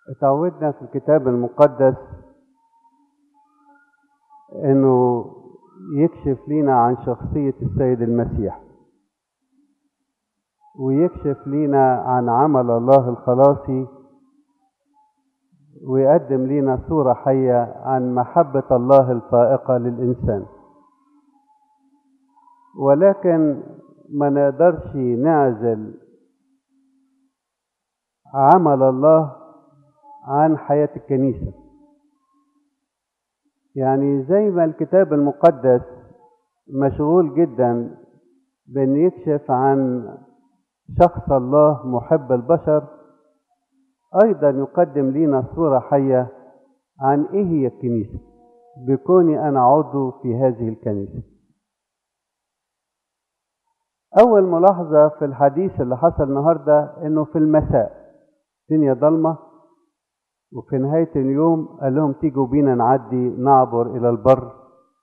اتعودنا في الكتاب المقدس انه يكشف لينا عن شخصية السيد المسيح ويكشف لينا عن عمل الله الخلاصي ويقدم لينا صورة حية عن محبة الله الفائقة للإنسان ولكن ما نقدرش نعزل عمل الله عن حياة الكنيسة يعني زي ما الكتاب المقدس مشغول جدا بأن يكشف عن شخص الله محب البشر أيضا يقدم لنا صورة حية عن إيه هي الكنيسة بكوني أنا عضو في هذه الكنيسة أول ملاحظة في الحديث اللي حصل النهاردة إنه في المساء الدنيا ضلمة وفي نهاية اليوم قال لهم تيجوا بينا نعدي نعبر إلى البر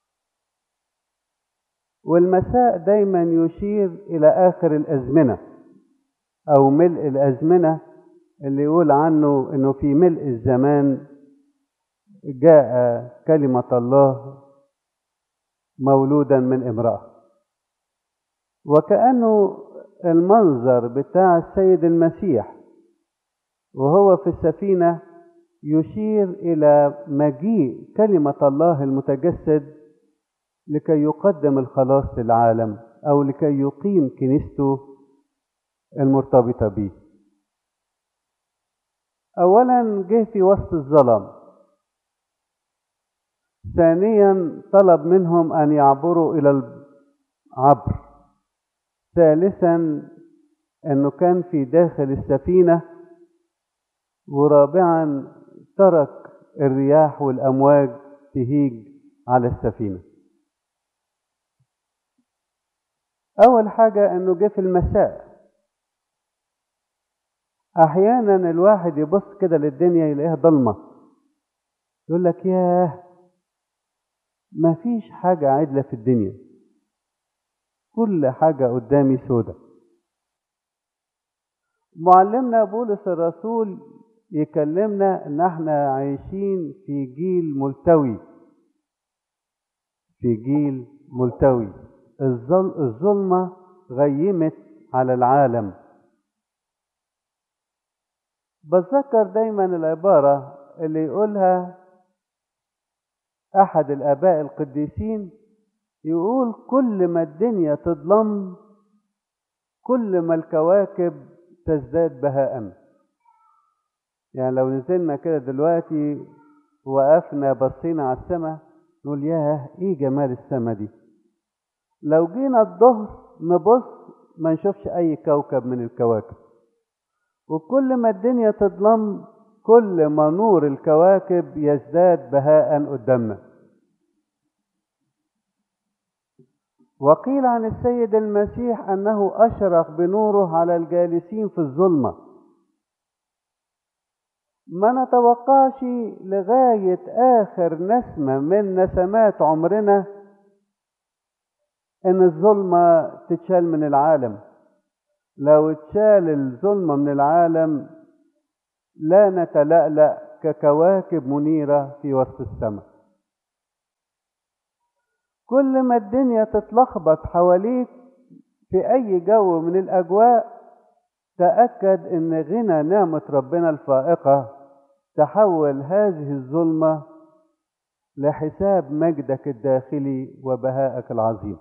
والمساء دايما يشير إلى آخر الأزمنة أو ملء الأزمنة اللي يقول عنه إنه في ملء الزمان جاء كلمة الله مولودا من امرأة وكأنه المنظر بتاع السيد المسيح وهو في السفينة يشير إلى مجيء كلمة الله المتجسد لكي يقدم الخلاص للعالم أو لكي يقيم كنيسته المرتبطة به أولا جه في وسط الظلام ثانيا طلب منهم أن يعبروا إلى العبر ثالثا أنه كان في داخل السفينة ورابعا ترك الرياح والأمواج تهيج على السفينة أول حاجة أنه جه في المساء أحيانا الواحد يبص كده للدنيا يلاقيها ضلمة يقول لك ياه مفيش حاجة عدلة في الدنيا كل حاجة قدامي سودة معلمنا بولس الرسول يكلمنا ان احنا عايشين في جيل ملتوي في جيل ملتوي الظلمة غيمت على العالم بتذكر دايما العبارة اللي يقولها أحد الآباء القديسين يقول كل ما الدنيا تظلم كل ما الكواكب تزداد بهاء يعني لو نزلنا كده دلوقتي وقفنا بصينا على السماء نقول ياه ايه جمال السماء دي لو جينا الظهر نبص ما نشوفش اي كوكب من الكواكب وكل ما الدنيا تظلم كل ما نور الكواكب يزداد بهاء قدامنا وقيل عن السيد المسيح انه اشرق بنوره على الجالسين في الظلمه ما نتوقعش لغايه اخر نسمه من نسمات عمرنا ان الظلمه تتشال من العالم لو اتشال الظلمه من العالم لا نتلألأ ككواكب منيره في وسط السماء كل ما الدنيا تتلخبط حواليك في اي جو من الاجواء تاكد ان غنى نعمه ربنا الفائقه تحول هذه الظلمه لحساب مجدك الداخلي وبهائك العظيم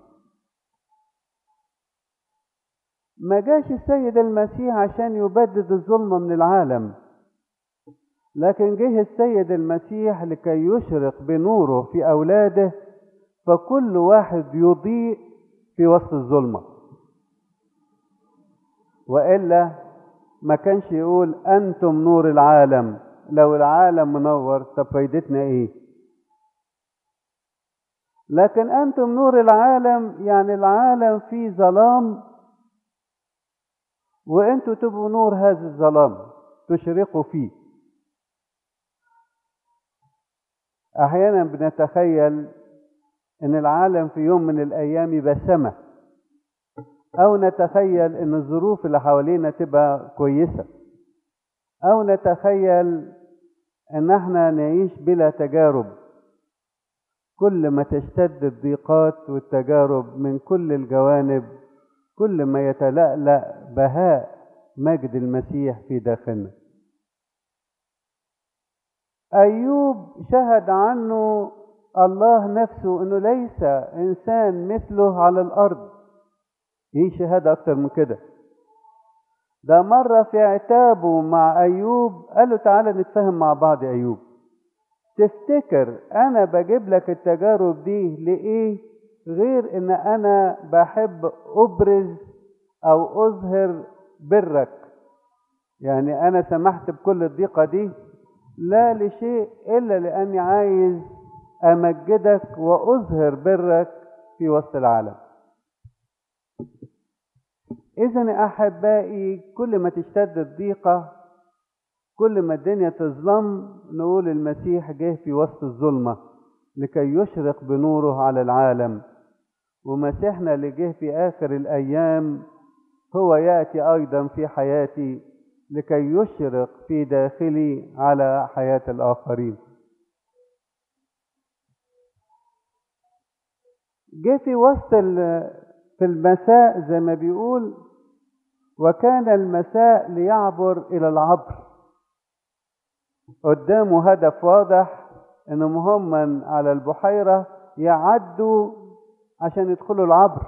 ما جاش السيد المسيح عشان يبدد الظلمه من العالم لكن جه السيد المسيح لكي يشرق بنوره في اولاده فكل واحد يضيء في وسط الظلمة وإلا ما كانش يقول أنتم نور العالم لو العالم منور طب فايدتنا إيه لكن أنتم نور العالم يعني العالم فيه ظلام وأنتوا تبقوا نور هذا الظلام تشرقوا فيه أحيانا بنتخيل ان العالم في يوم من الايام يبقى سما او نتخيل ان الظروف اللي حوالينا تبقى كويسه او نتخيل ان احنا نعيش بلا تجارب كل ما تشتد الضيقات والتجارب من كل الجوانب كل ما يتلألأ بهاء مجد المسيح في داخلنا أيوب شهد عنه الله نفسه أنه ليس إنسان مثله على الأرض ايه شهادة أكتر من كده ده مرة في عتابه مع أيوب قال له تعالى نتفاهم مع بعض يا أيوب تفتكر أنا بجيب لك التجارب دي لإيه غير إن أنا بحب أبرز أو أظهر برك يعني أنا سمحت بكل الضيقة دي لا لشيء إلا لأني عايز أمجدك وأظهر برك في وسط العالم إذا أحبائي كل ما تشتد الضيقة كل ما الدنيا تظلم نقول المسيح جه في وسط الظلمة لكي يشرق بنوره على العالم ومسيحنا اللي جه في آخر الأيام هو يأتي أيضا في حياتي لكي يشرق في داخلي على حياة الآخرين جه في وسط في المساء زي ما بيقول وكان المساء ليعبر إلى العبر قدامه هدف واضح انهم هم على البحيرة يعدوا عشان يدخلوا العبر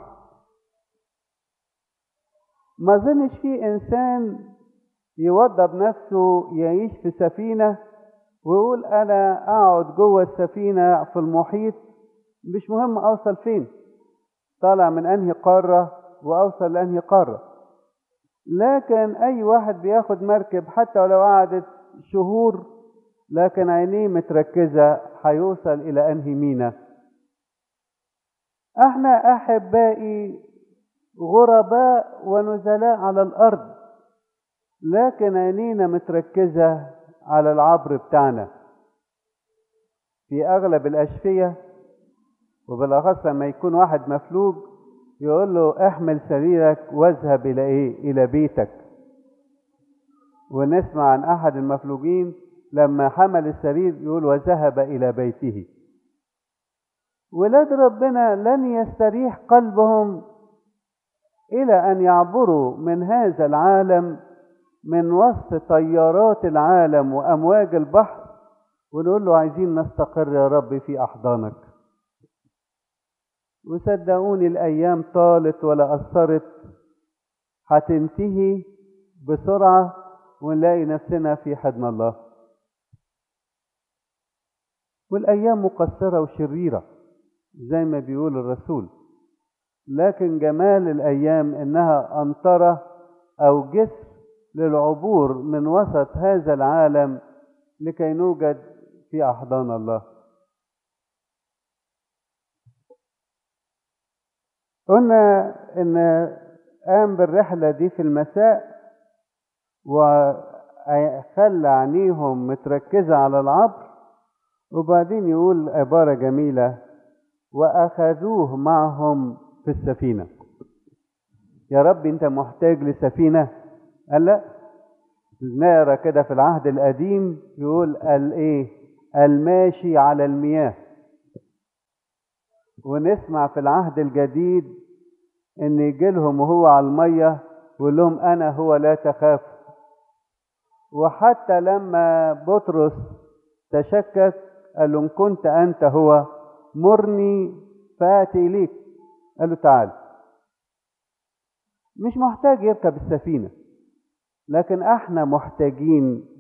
ما ظنش في انسان يوضب نفسه يعيش في سفينة ويقول انا اقعد جوه السفينة في المحيط مش مهم اوصل فين طالع من انهي قارة واوصل لانهي قارة لكن اي واحد بياخد مركب حتى ولو قعدت شهور لكن عينيه متركزة هيوصل إلى أنهي مينا احنا أحبائي غرباء ونزلاء على الأرض لكن عينينا متركزة على العبر بتاعنا في أغلب الأشفية وبالأخص لما يكون واحد مفلوج يقول له احمل سريرك واذهب إلى إيه؟ إلى بيتك ونسمع عن أحد المفلوجين لما حمل السرير يقول وذهب إلى بيته ولاد ربنا لن يستريح قلبهم إلى أن يعبروا من هذا العالم من وسط طيارات العالم وأمواج البحر ونقول له عايزين نستقر يا رب في أحضانك وصدقوني الأيام طالت ولا أثرت هتنتهي بسرعة ونلاقي نفسنا في حضن الله والأيام مقصرة وشريرة زي ما بيقول الرسول لكن جمال الأيام إنها أمطرة أو جسر للعبور من وسط هذا العالم لكي نوجد في أحضان الله قلنا إن قام بالرحلة دي في المساء وخلى عينيهم متركزة على العبر وبعدين يقول عبارة جميلة وأخذوه معهم في السفينة يا رب أنت محتاج لسفينة قال لا نقرا كده في العهد القديم يقول قال ايه الماشي على المياه ونسمع في العهد الجديد ان يجي لهم وهو على الميه ويقول لهم انا هو لا تخاف وحتى لما بطرس تشكك قال له ان كنت انت هو مرني فاتي اليك قال له تعال مش محتاج يركب السفينه لكن احنا محتاجين